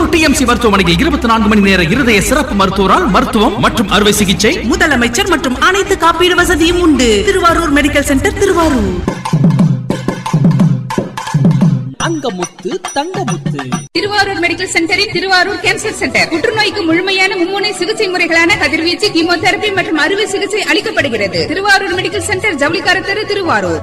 Thiruvarur TMC மருத்துவமனையில் இருபத்தி நான்கு மணி நேர இருதய சிறப்பு மருத்துவரால் மருத்துவம் மற்றும் அறுவை சிகிச்சை முதலமைச்சர் மற்றும் அனைத்து காப்பீடு வசதியும் உண்டு Thiruvarur medical centre Thiruvarur Thangamuthu Thangamuthu Thiruvarur medical சென்டரில் திருவாரூர் கேன்சர் சென்டர் புற்றுநோய்க்கு முழுமையான மும்முனை சிகிச்சை முறைகளான கதிர்வீச்சு கீமோதெரபி மற்றும் அறுவை சிகிச்சை அளிக்கப்படுகிறது திருவாரூர் மெடிக்கல் சென்டர் ஜவுளிக்கார தெரு திருவாரூர்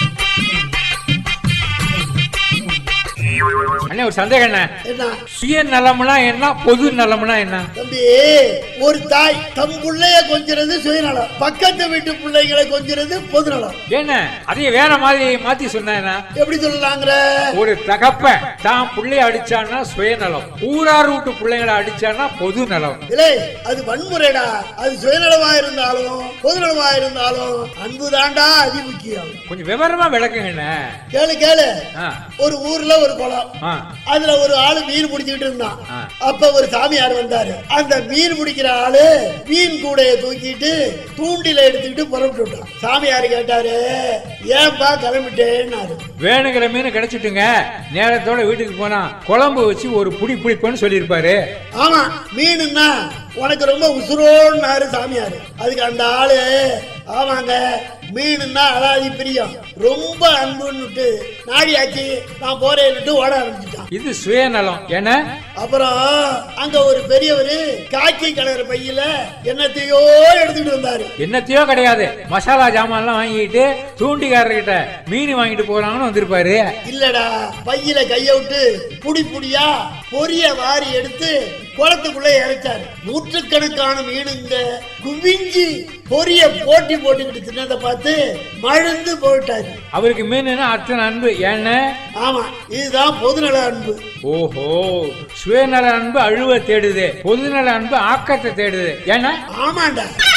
அண்ணே ஒரு சந்தேகம் என்ன என்ன சுய நலம்னா என்ன பொது நலம்னா என்ன தம்பி ஒரு தாய் தம் பிள்ளைய கொஞ்சிறது சுயநலம் பக்கத்து வீட்டு பிள்ளைங்களை கொஞ்சிறது பொதுநலம் என்ன அதையும் வேற மாதிரி மாத்தி சொன்னா என்ன எப்படி சொல்லலாங்கிற ஒரு தகப்ப தான் பிள்ளைய அடிச்சான்னா சுயநலம் ஊரார் வீட்டு பிள்ளைங்களை அடிச்சான்னா பொது நலம் இல்லை அது வன்முறைடா அது சுயநலமா இருந்தாலும் பொதுநலமா இருந்தாலும் அன்பு தாண்டா அதி முக்கியம் கொஞ்சம் விவரமா விளக்குங்கண்ணே கேளு கேளு ஆ, ஒரு ஊர்ல ஒரு குளம் ஆ, அதுல ஒரு ஆளு மீன் பிடிச்சிட்டு இருந்தான் ஆ. அப்ப ஒரு சாமியார் வந்தாரு அந்த மீன் பிடிக்கிற ஆளு மீன் கூடைய தூக்கிட்டு தூண்டில எடுத்துக்கிட்டு புறப்பட்டு விட்டான் சாமியார் கேட்டாரு ஏன்பா கிளம்பிட்டேன்னாரு வேணுங்கிற மீன் கிடைச்சிட்டுங்க நேரத்தோட வீட்டுக்கு போனா குழம்பு வச்சு ஒரு புடி புடிப்பேன்னு சொல்லியிருப்பாரு ஆமா மீனுன்னா உனக்கு ரொம்ப உசுரோன்னாரு சாமியார் அதுக்கு அந்த ஆளு ஆமாங்க மீனுன்னா அலாதி பிரியம் ரொம்ப அன்புன்னுட்டு நாடியாச்சு நான் போறேன்னுட்டு ஓட ஆரம்பிச்சுட்டான் இது சுயநலம் ஏன்னா அப்புறம் அங்க ஒரு பெரியவரு காக்கி கலர் பையில என்னத்தையோ எடுத்துட்டு வந்தாரு என்னத்தையோ கிடையாது மசாலா ஜாமான்லாம் வாங்கிட்டு தூண்டிக்காரர்கிட்ட மீன் வாங்கிட்டு போறாங்கன்னு வந்திருப்பாரு இல்லடா பையில கைய விட்டு புடி புடியா பொரிய வாரி எடுத்து குளத்துக்குள்ள இறைச்சாரு நூற்றுக்கணக்கான மீனுங்க குவிஞ்சு பொரிய போட்டி போட்டுக்கிட்டு தின்னதை பார்த்து மழுந்து போயிட்டாரு அவருக்கு மீனுன்னா அத்தனை அன்பு ஏன்னா ஆமா இதுதான் பொதுநல அன்பு ஓஹோ சுயநல அன்பு அழுவ தேடுது பொதுநல அன்பு ஆக்கத்தை தேடுது ஏன்னா ஆமாண்டா